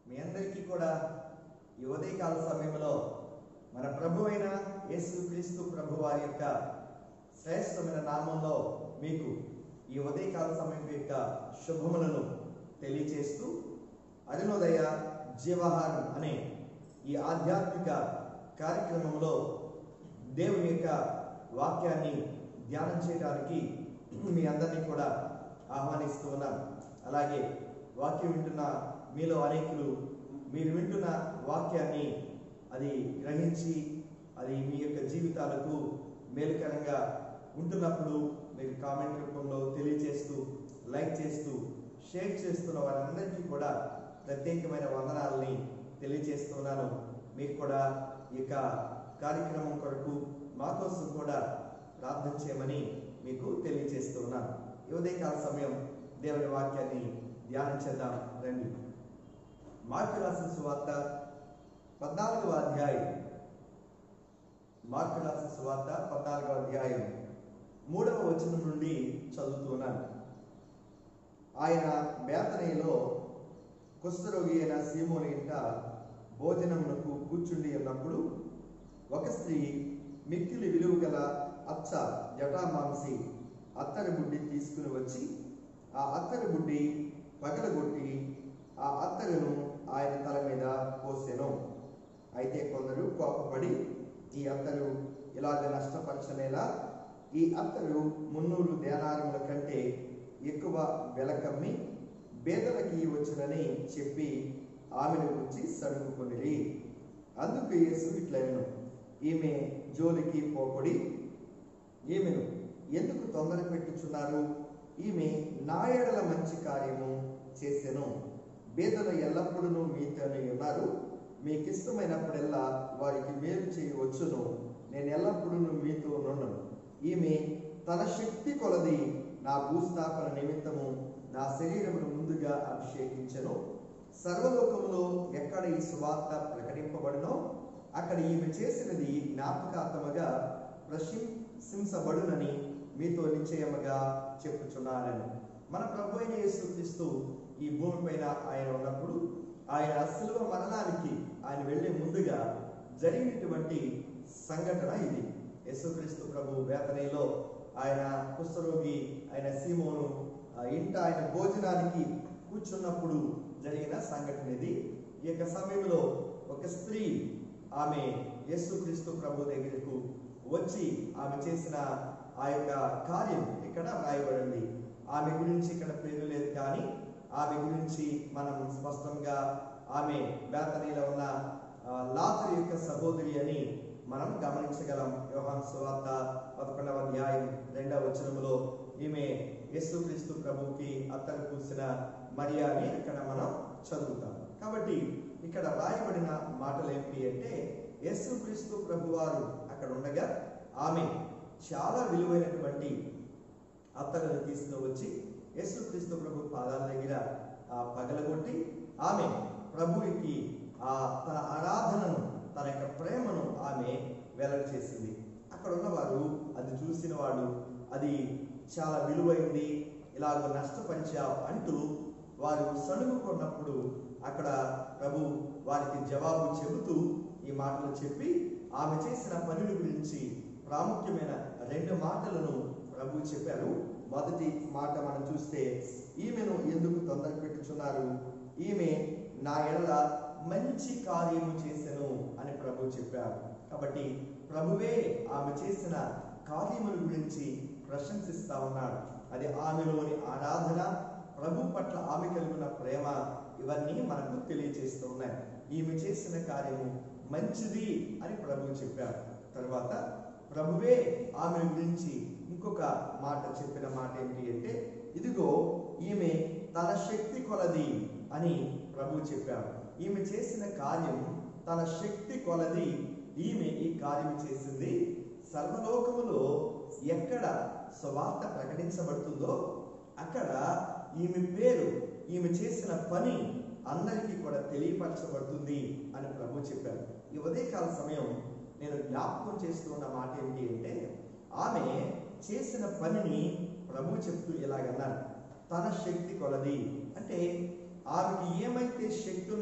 మీ అందరికీ కూడా ఈ ఉదయకాల సమయంలో మన ప్రభు అయిన యేసుక్రీస్తు ప్రభు వారి యొక్క శ్రేష్టమైన నామంలో మీకు ఈ ఉదయకాల సమయం యొక్క శుభములను తెలియచేస్తూ అరుణోదయ జీవహారం అనే ఈ ఆధ్యాత్మిక కార్యక్రమంలో దేవుని యొక్క వాక్యాన్ని ధ్యానం చేయడానికి మీ అందరినీ కూడా ఆహ్వానిస్తూ ఉన్నాను అలాగే వాక్యం వింటున్న మీలో అనేకులు మీరు వింటున్న వాక్యాన్ని అది గ్రహించి అది మీ యొక్క జీవితాలకు మేలుకరంగా ఉంటున్నప్పుడు మీరు కామెంట్ రూపంలో తెలియచేస్తూ లైక్ చేస్తూ షేర్ చేస్తున్న వారందరికీ కూడా ప్రత్యేకమైన వందనాలని తెలియజేస్తున్నాను మీకు కూడా ఈ యొక్క కార్యక్రమం కొరకు మా కోసం కూడా ప్రార్థన చేయమని మీకు తెలియజేస్తున్నాను ఈ ఉదయకాల సమయం దేవుని వాక్యాన్ని ధ్యానం చేద్దాం రండి మార్కు రాసిన సువార్త పద్నాలుగవ అధ్యాయం మార్కు రాసిన సువార్త పద్నాలుగవ అధ్యాయం మూడవ వచనం నుండి చదువుతున్నాను ఆయన బేతనీలో కుష్ఠరోగి అయిన సీమోని ఇంట భోజనమునకు కూర్చుండి ఉన్నప్పుడు ఒక స్త్రీ మిక్కిలి విలువ గల అచ్చ జటామాంసి అత్తరి బుడ్డి తీసుకుని వచ్చి ఆ అత్తరి బుడ్డి పగలగొట్టి ఆ అత్తరును ఆయన తల మీద పోసెను అయితే కొందరు కోపపడి ఈ అత్తరు ఇలాగ నష్టపరచనేలా ఈ అత్తరు మున్నూరు దేనారముల కంటే ఎక్కువ వెలకమ్మి బేదలకి వచ్చునని చెప్పి ఆమెను గురించి సడుగుకొనిరి అందుకు యేసు ఇట్లను ఈమె జోలికి పోకొడి ఈమెను ఎందుకు తొందర పెట్టుచున్నారు ఈమె నా ఎడల మంచి కార్యము చేసెను బేదలు ఎల్లప్పుడూ మీతోనే ఉన్నారు మీకు ఇష్టమైనప్పుడెల్లా వారికి మేలు చేయవచ్చును నేను ఎల్లప్పుడూ మీతో నుండను ఈమె తన శక్తి కొలది నా భూస్థాపన నిమిత్తము నా శరీరమును ముందుగా అభిషేకించను సర్వలోకములో ఎక్కడ ఈ సువార్త ప్రకటింపబడినో అక్కడ ఈమె చేసినది జ్ఞాపకార్థముగా ప్రశంసించబడునని మీతో నిశ్చయముగా చెప్పుచున్నానని మన ప్రభు అయిన యేసుక్రీస్తు ఈ భూమిపైన ఆయన ఉన్నప్పుడు ఆయన శిలువ మరణానికి ఆయన వెళ్ళే ముందుగా జరిగినటువంటి సంఘటన ఇది యేసుక్రీస్తు ప్రభు వేతనలో ఆయన కుష్ఠరోగి ఆయన సీమోను ఆ ఇంట ఆయన భోజనానికి కూర్చున్నప్పుడు జరిగిన సంఘటన ఇది ఈ యొక్క సమయంలో ఒక స్త్రీ ఆమె యేసుక్రీస్తు ప్రభు దగ్గరకు వచ్చి ఆమె చేసిన ఆ యొక్క కార్యం ఇక్కడ రాయబడింది ఆమె గురించి ఇక్కడ పేరు లేదు కానీ ఆమె గురించి మనం స్పష్టంగా ఆమె బేతనీలో ఉన్న ఆ, లాజరు యొక్క సహోదరి అని మనం గమనించగలం యోహాన్ సువార్త పదకొండవ అధ్యాయం రెండవ వచనములో ఈమె యేసుక్రీస్తు ప్రభువుకి అత్తరు పూసిన మరియా అని ఇక్కడ మనం చదువుతాం కాబట్టి ఇక్కడ రాయబడిన మాటలు ఏమిటి అంటే యేసుక్రీస్తు ప్రభువారు అక్కడ ఉండగా ఆమె చాలా విలువైనటువంటి అత్తరును తీసుకుని వచ్చి యేసుక్రీస్తు ప్రభు పాదాల దగ్గర ఆ పగలగొట్టి ఆమె ప్రభువుకి ఆ తన ఆరాధనను తన యొక్క ప్రేమను ఆమె వెల్లడి చేసింది అక్కడ ఉన్నవారు అది చూసిన వాడు అది చాలా విలువైంది ఇలాగ నష్టపరిచావు అంటూ వారు సణుగుకున్నప్పుడు అక్కడ ప్రభు వారికి జవాబు చెబుతూ ఈ మాటలు చెప్పి ఆమె చేసిన పనుల గురించి ప్రాముఖ్యమైన రెండు మాటలను ప్రభు చెప్పారు మొదటి మాట మనం చూస్తే ఈమెను ఎందుకు తొందర పెట్టుచున్నారు ఈమె నా ఎడల మంచి కార్యము చేసెను అని ప్రభు చెప్పారు కాబట్టి ప్రభువే ఆమె చేసిన కార్యముల గురించి ప్రశంసిస్తా ఉన్నాడు అది ఆమెలోని ఆరాధన ప్రభు పట్ల ఆమె కలిగిన ప్రేమ ఇవన్నీ మనకు తెలియజేస్తూ ఉన్నాయి ఈమె చేసిన కార్యము మంచిది అని ప్రభు చెప్పారు తర్వాత ప్రభువే ఆమె గురించి ఇంకొక మాట చెప్పిన మాట ఏంటి అంటే ఇదిగో ఈమె తన శక్తి కొలది అని ప్రభు చెప్పారు ఈమె చేసిన కార్యం తన శక్తి కొలది ఈమె ఈ కార్యం చేసింది సర్వలోకములో ఎక్కడ స్వార్త ప్రకటించబడుతుందో అక్కడ ఈమె పేరు ఈమె చేసిన పని అందరికీ కూడా తెలియపరచబడుతుంది అని ప్రభు చెప్పారు ఈ ఉదయకాల సమయం నేను జ్ఞాపకం చేస్తూ ఉన్న మాట ఏంటి అంటే ఆమె చేసిన పనిని ప్రభు చెప్తూ ఇలాగన్నారు తన శక్తి కొలది అంటే ఆమెకి ఏమైతే శక్తి ఉన్నదో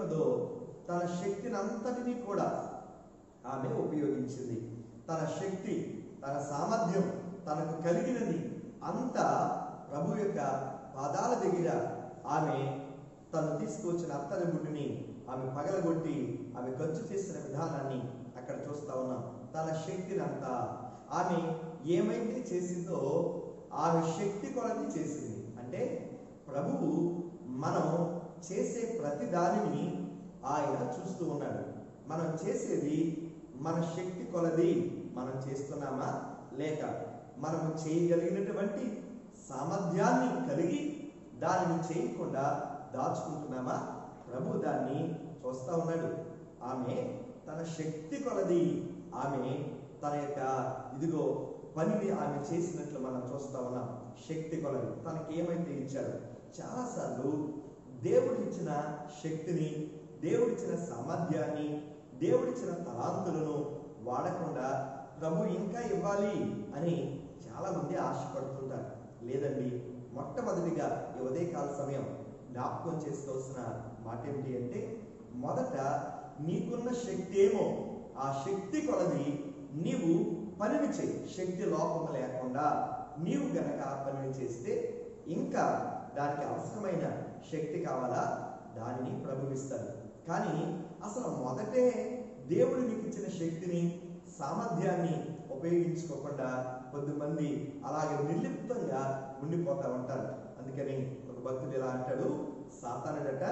ఉన్నదో తన శక్తిని అంతటినీ కూడా ఆమె ఉపయోగించింది తన శక్తి తన సామర్థ్యం తనకు కలిగినది అంతా ప్రభు యొక్క పాదాల దగ్గర ఆమె తను తీసుకొచ్చిన అత్తరి గుడ్డుని ఆమె పగలగొట్టి ఆమె ఖర్చు చేసిన విధానాన్ని అక్కడ చూస్తా ఉన్నాం తన శక్తిని అంతా ఆమె ఏమైతే చేసిందో ఆమె శక్తి కొలది చేసింది అంటే ప్రభువు మనం చేసే ప్రతి దానిని ఆయన చూస్తూ ఉన్నాడు మనం చేసేది మన శక్తి కొలది మనం చేస్తున్నామా లేక మనము చేయగలిగినటువంటి సామర్థ్యాన్ని కలిగి దానిని చేయకుండా దాచుకుంటున్నామా ప్రభు దాన్ని చూస్తా ఉన్నాడు ఆమె తన శక్తి కొలది ఆమె తన యొక్క ఇదిగో పనిని ఆమె చేసినట్లు మనం చూస్తా ఉన్నాం శక్తి కొలది తనకి ఏమైతే ఇచ్చాడు చాలాసార్లు దేవుడు ఇచ్చిన శక్తిని దేవుడిచ్చిన సామర్థ్యాన్ని దేవుడిచ్చిన తలాంతులను వాడకుండా ప్రభు ఇంకా ఇవ్వాలి అని చాలా మంది ఆశపడుతుంటారు లేదండి మొట్టమొదటిగా ఈ ఉదయకాల సమయం జ్ఞాపకం చేసుకోవాల్సిన మాట ఏమిటి అంటే మొదట నీకున్న శక్తి ఏమో ఆ శక్తి కొలది నీవు పనిని చేయి శక్తి లోపం లేకుండా నీవు గనక ఆ పనిని చేస్తే ఇంకా దానికి అవసరమైన శక్తి కావాలా దానిని ప్రభువిస్తారు కానీ అసలు మొదటే దేవుడు నీకు ఇచ్చిన శక్తిని సామర్థ్యాన్ని ఉపయోగించుకోకుండా కొద్దిమంది అలాగే నిర్లిప్తంగా ఉండిపోతా ఉంటారు అందుకని ఒక భక్తుడు ఇలా అంటాడు సాతానుడట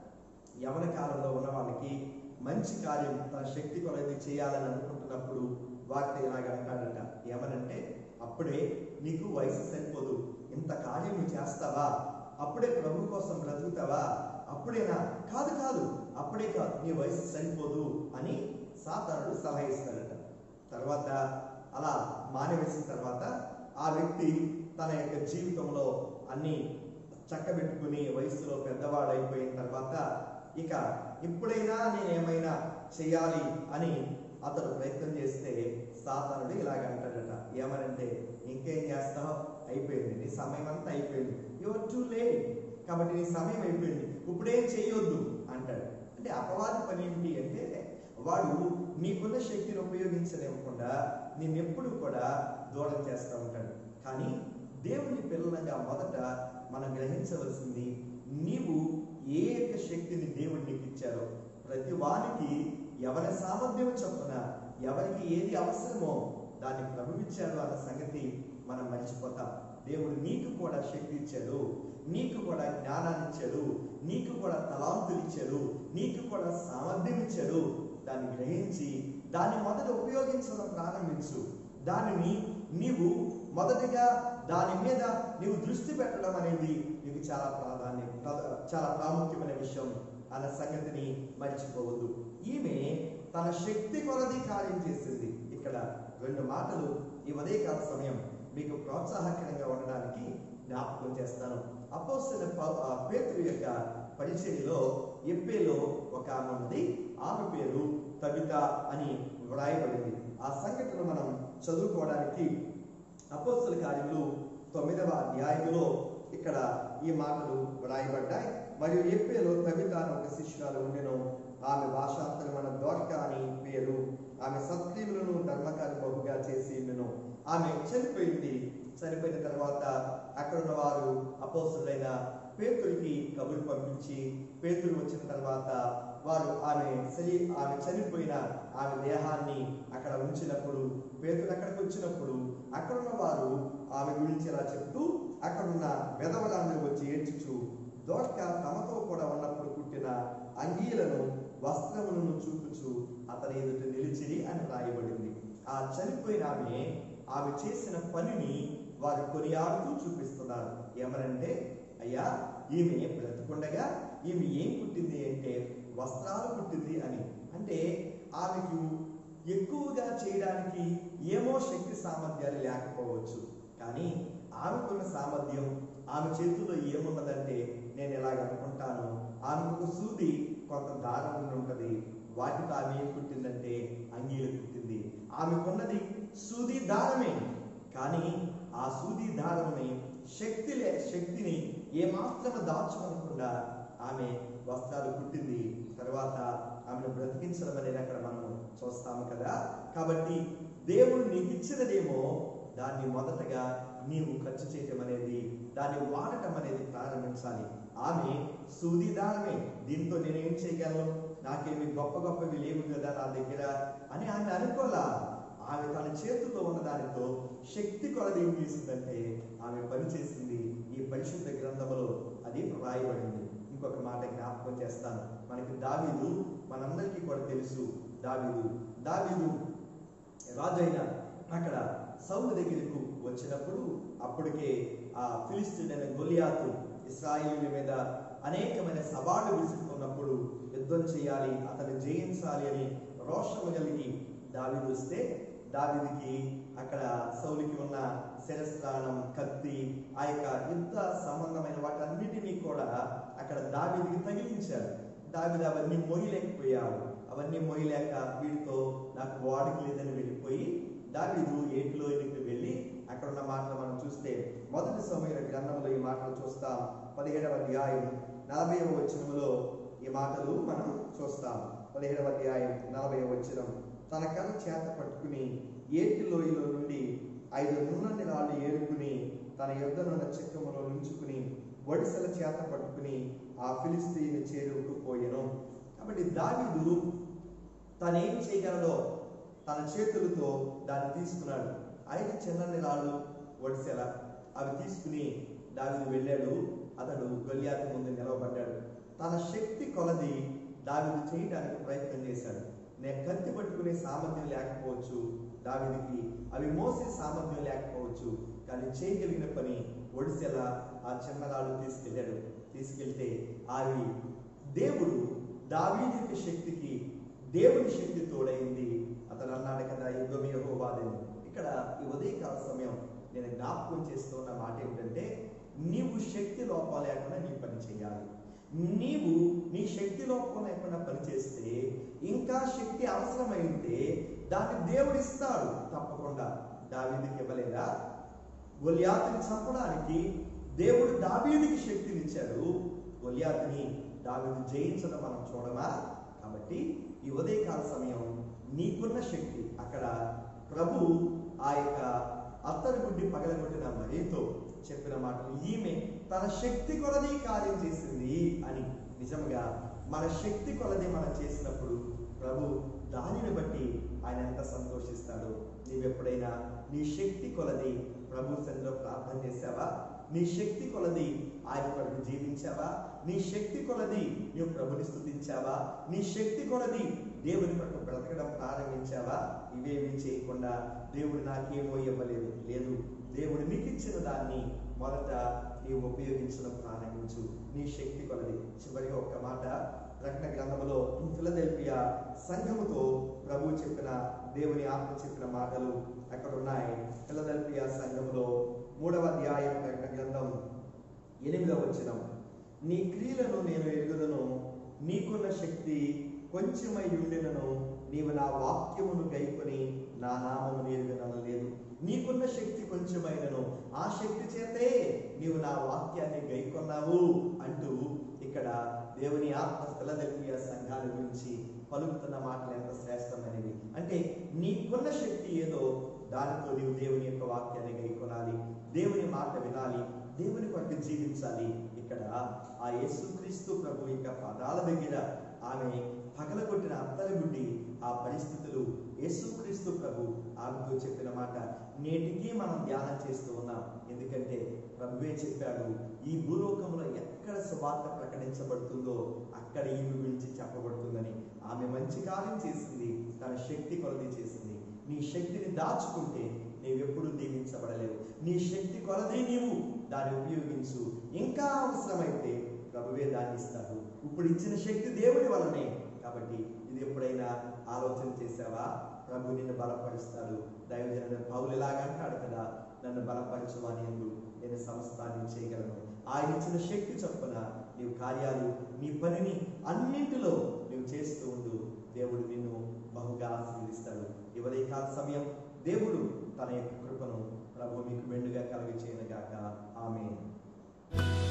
యవన కాలంలో ఉన్న వాళ్ళకి మంచి కార్యం తన శక్తి కొలది చేయాలని అనుకుంటున్నప్పుడు వారితో ఇలాగ అంటాడట ఏమనంటే అప్పుడే నీకు వయసు సరిపోదు ఇంత కార్యం నువ్వు చేస్తావా అప్పుడే ప్రభు కోసం బ్రతుకుతావా అప్పుడేనా కాదు కాదు అప్పుడే కాదు నీ వయసు సరిపోదు అని సాతానుడు సలహా ఇస్తాడట తర్వాత అలా మానేవేసిన తర్వాత ఆ వ్యక్తి తన యొక్క జీవితంలో అన్ని చక్కబెట్టుకుని వయసులో పెద్దవాడైపోయిన తర్వాత ఇక ఇప్పుడైనా నేను ఏమైనా చేయాలి అని అతడు ప్రయత్నం చేస్తే సాతానుడు ఇలాగ అంటాడట ఏమనంటే ఇంకేం చేస్తావు అయిపోయింది నీ సమయం అంతా అయిపోయింది యువర్ టూ లేట్ కాబట్టి నీ సమయం అయిపోయింది ఇప్పుడేం చేయొద్దు అంటాడు అంటే అపవాది పని ఏంటి అంటే వాడు నీకున్న శక్తిని ఉపయోగించనివ్వకుండా నిన్నెప్పుడు కూడా దూరం చేస్తూ ఉంటాడు కానీ దేవుని పిల్లలుగా మొదట మనం గ్రహించవలసింది నీవు ఏ యొక్క శక్తిని దేవుడు నీకు ఇచ్చారో ప్రతి వానికి ఎవరి సామర్థ్యం చొప్పున ఎవరికి ఏది అవసరమో దాన్ని ప్రభువిచ్చాడు అన్న సంగతి మనం మర్చిపోతాం దేవుడు నీకు కూడా శక్తి ఇచ్చాడు నీకు కూడా జ్ఞానాన్ని ఇచ్చాడు నీకు కూడా తలాంతులు ఇచ్చాడు నీకు కూడా సామర్థ్యం ఇచ్చాడు దాన్ని గ్రహించి దాన్ని మొదట ఉపయోగించడం ప్రారంభించు దానిని నీవు మొదటిగా దాని మీద నీవు దృష్టి పెట్టడం అనేది నీకు చాలా ప్రాధాన్యం ప్ర- చాలా ప్రాముఖ్యమైన విషయం అన్న సంగతిని మర్చిపోవద్దు ఈమె తన శక్తి కొలది కార్యం చేసింది ఇక్కడ రెండు మాటలు ఈ ఉదయకాల సమయం మీకు ప్రోత్సాహకరంగా ఉండడానికి జ్ఞాపకం చేస్తాను అపోస్తుల పౌ- ఆ పేతురు యొక్క పరిచర్యలో ఎప్పేలో ఒక ఆమె ఉన్నది ఆమె పేరు తబిత అని వ్రాయబడింది ఆ సంఘటన మనం చదువుకోవడానికి అపోస్తుల కార్యములు తొమ్మిదవ అధ్యాయంలో ఇక్కడ ఈ మాటలు వ్రాయబడ్డాయి మరియు ఎప్పేలో తబిత అని ఒక శిష్యురాలు ఉండెను ఆమె భాషాంతరమైన దోర్క అని పేరు ఆమె సత్క్రియములను ధర్మకార్య బహుగా చేసి ఉండెను ఆమె చనిపోయింది చనిపోయిన తర్వాత అక్కడ ఉన్న వారు అపోస్తులైన పేతురికి కబురు పంపించి పేతురు వచ్చిన తర్వాత వారు ఆమె శరీ ఆమె చనిపోయిన ఆమె దేహాన్ని అక్కడ ఉంచినప్పుడు పేతురు అక్కడికి వచ్చినప్పుడు అక్కడ ఉన్న వారు ఆమె గురించి ఇలా చెప్తూ అక్కడ ఉన్న వెధవలందరూ వచ్చి ఏడ్చుచు దోర్క తమతో కూడా ఉన్నప్పుడు కుట్టిన అంగీలను వస్త్రములను చూపుచు అతని ఎదుట నిలిచిరి అని రాయబడింది ఆ చనిపోయిన ఆమె ఆమె చేసిన పనిని వారు కొనియాడుతూ చూపిస్తున్నారు ఏమనంటే అయ్యా ఈమె బ్రతుకుండగా ఈమె ఏం పుట్టింది అంటే వస్త్రాలు పుట్టింది అని అంటే ఆమెకు ఎక్కువగా చేయడానికి ఏమో శక్తి సామర్థ్యాలు లేకపోవచ్చు కానీ ఆమెకున్న సామర్థ్యం ఆమె చేతుల్లో ఏమున్నదంటే నేను ఎలాగ అనుకుంటాను ఆమెకు ఒక సూది కొంత దారం ఉండి ఉంటుంది వాటితో ఆమె ఏం పుట్టిందంటే అంగీలు పుట్టింది ఆమెకున్నది సూది దారమే కానీ ఆ సూది దారముని శక్తి లే శక్తిని ఏమాత్రం దాచుకోకుండా ఆమె వస్త్రాలు కుట్టింది తర్వాత ఆమెను బ్రతికించడం అనేది అక్కడ మనం చూస్తాము కదా కాబట్టి దేవుడు నీకు ఇచ్చినదేమో దాన్ని మొదటగా నీవు ఖర్చు చేయటం అనేది దాన్ని వాడటం అనేది ప్రారంభించాలి ఆమె సూదిదారమే దీంతో నేనేం చేయగలను నాకేమి గొప్ప గొప్పవి లేవు కదా నా దగ్గర అని ఆమె అనుకోలా ఆమె తన చేతిలో ఉన్న దానితో శక్తి కొలది ఏం చేసిందంటే ఆమె పని చేసింది ఈ పరిశుద్ధ గ్రంథములో అది రాయబడింది ఇంకొక మాట జ్ఞాపకం చేస్తాను మనకి దావీదు మనందరికీ కూడా తెలుసు దావీదు దావీదు రాజైన అక్కడ సౌలు దగ్గరకు వచ్చినప్పుడు అప్పటికే ఆ ఫిలిస్తీన్ గొలియాతు ఇస్రాయిల్ మీద అనేకమైన సవాళ్లు విసుకున్నప్పుడు యుద్ధం చేయాలి అతను జయించాలి అని రోషము కలిగి దావీదు వస్తే దావీదికి అక్కడ సౌలికి ఉన్న శిరస్త్రాణం కత్తి ఆ యొక్క యుద్ధ సంబంధమైన వాటన్నిటినీ కూడా అక్కడ దావీదికి తగిలించారు దావీదు అవన్నీ మోయలేకపోయాడు అవన్నీ మోయలేక వీడితో నాకు వాడికి లేదని వెళ్ళిపోయి దావీదు ఏటిలోనికి వెళ్ళి అక్కడ ఉన్న మాటలు మనం చూస్తే మొదటి సమయ గ్రంథంలో ఈ మాటలు చూస్తాం పదిహేడవ అధ్యాయం నలభై వచనంలో ఈ మాటలు మనం చూస్తాం పదిహేడవ అధ్యాయం నలభై వచనం తన కర్ర చేత పట్టుకుని ఏటి లోయలో నుండి ఐదు నున్నని రాళ్ళు ఏరుకుని తన యుద్ధనున్న చిక్కములో నుంచుకుని వడిసెల చేత పట్టుకుని ఆ ఫిలిస్తీని చేరుకుపోయెను కాబట్టి దావీదు తనేం చేయగలడో తన చేతులతో దాన్ని తీసుకున్నాడు ఐదు చిన్నని రాళ్ళు వడిసెల అవి తీసుకుని దావీదు వెళ్ళాడు అతడు గొల్యాతు ముందు నిలవబడ్డాడు తన శక్తి కొలది దావీదు చేయడానికి ప్రయత్నం చేశాడు నేను కత్తి పట్టుకునే సామర్థ్యం లేకపోవచ్చు దావీదికి అవి మోసే సామర్థ్యం లేకపోవచ్చు కానీ చేయగలిగిన పని ఒడిసెల ఆ చిన్నరాళ్ళు తీసుకెళ్ళాడు తీసుకెళ్తే అవి దేవుడు దావీది యొక్క శక్తికి దేవుని శక్తి తోడైంది అతను అన్నాడు కదా యుద్ధం యెహోవాదని ఇక్కడ ఈ ఉదయకాల సమయం నేను జ్ఞాపకం చేస్తున్న మాట ఏంటంటే నీవు శక్తి లోపం లేకుండా నీ పని చేయాలి నీవు నీ శక్తి లోపం లేకుండా పని చేస్తే ఇంకా శక్తి అవసరమైతే దాన్ని దేవుడు ఇస్తాడు తప్పకుండా దావీదికి ఇవ్వలేదా గొల్యాతుని చంపడానికి దేవుడు దావీదికి శక్తినిచ్చాడు గొల్యాతుని దావీదు జయించడం మనం చూడమా కాబట్టి ఈ ఉదయకాల సమయం నీకున్న శక్తి అక్కడ ప్రభు ఆ యొక్క అత్తరు గుడ్డి పగలగొట్టిన మరీతో చెప్పిన మాటలు ఈమె తన శక్తి కొలది కార్యం చేసింది అని నిజంగా మన శక్తి కొలది మనం చేసినప్పుడు ప్రభు దానిని బట్టి ఆయన ఎంత సంతోషిస్తాడు నీవెప్పుడైనా నీ శక్తి కొలది ప్రభు సన్నిధిలో ప్రార్థన చేశావా నీ శక్తి కొలది ఆయన కొరకు జీవించావా నీ శక్తి కొలది నువ్వు ప్రభుని స్థుతించావా నీ శక్తి కొలది దేవుని కొరకు బ్రతకడం ప్రారంభించావా ఇవేమీ చేయకుండా దేవుడు నాకేమో ఇవ్వలేదు లేదు దేవుడు నీకు ఇచ్చిన దాన్ని మొదట నీవు ఉపయోగించడం ప్రారంభించు నీ శక్తి కొలది చివరిగా ఒక్క మాట ప్రకటన గ్రంథములో ఫిలదెల్పియా సంఘముతో ప్రభు చెప్పిన దేవుని ఆత్మ చెప్పిన మాటలు అక్కడ ఉన్నాయి ఫిలదెల్పియా సంఘములో మూడవ అధ్యాయం ప్రకటన గ్రంథం ఎనిమిదవ వచనం నీ క్రియలను నేను ఎరుగుదను నీకున్న శక్తి కొంచెమై ఉండినను నీవు నా వాక్యమును గైకొని నా నామమును ఎరుగనను లేదు నీకున్న శక్తి కొంచెమైనను ఆ శక్తి చేతే నీవు నా వాక్యాన్ని గైకొన్నావు అంటూ ఇక్కడ దేవుని ఆత్మ ఫిలదెల్ఫియా సంఘాల గురించి పలుకుతున్న మాటలు ఎంత శ్రేష్టమైనవి అంటే నీకున్న శక్తి ఏదో దానితో నీవు దేవుని యొక్క వాక్యాన్ని గైకొనాలి దేవుని మాట వినాలి దేవుని కొరకు జీవించాలి ఇక్కడ ఆ యేసుక్రీస్తు ప్రభు యొక్క పదాల దగ్గర ఆమె పగలగొట్టిన అత్తలగుడ్డి ఆ పరిస్థితులు యేసుక్రీస్తు ప్రభు ఆమెతో చెప్పిన మాట నేటికి మనం ధ్యానం చేస్తూ ఉన్నాం ఎందుకంటే ప్రభువే చెప్పాడు ఈ భూలోకంలో ఎక్కడ సువార్త ప్రకటించబడుతుందో అక్కడ ఈమె గురించి చెప్పబడుతుందని ఆమె మంచి కార్యం చేసింది తన శక్తి కొలది చేసింది నీ శక్తిని దాచుకుంటే నీవెప్పుడు దీవించబడలేవు నీ శక్తి కొలది నీవు దాన్ని ఉపయోగించు ఇంకా అవసరమైతే ప్రభువే దాన్ని ఇస్తాడు ఇప్పుడు ఇచ్చిన శక్తి దేవుడి వల్లనే కాబట్టి ఇది ఎప్పుడైనా ఆలోచన చేసావా ప్రభు నిన్ను బలపరుస్తాడు దైవజనుడు పౌలు ఇలాగంటాడు కదా నన్ను బలపరచువాని ఎందు నేను సమస్తాన్ని చేయగలను ఆయన ఇచ్చిన శక్తి చొప్పున నీవు కార్యాలు నీ పనిని అన్నింటిలో నువ్వు చేస్తూ ఉండు దేవుడు నిన్ను బహుగా ఆశీర్వదిస్తాడు ఇవదే కాల సమయం దేవుడు తన యొక్క కృపను ప్రభు మీకు మెండుగా కలిగి చేయనుగాక ఆమె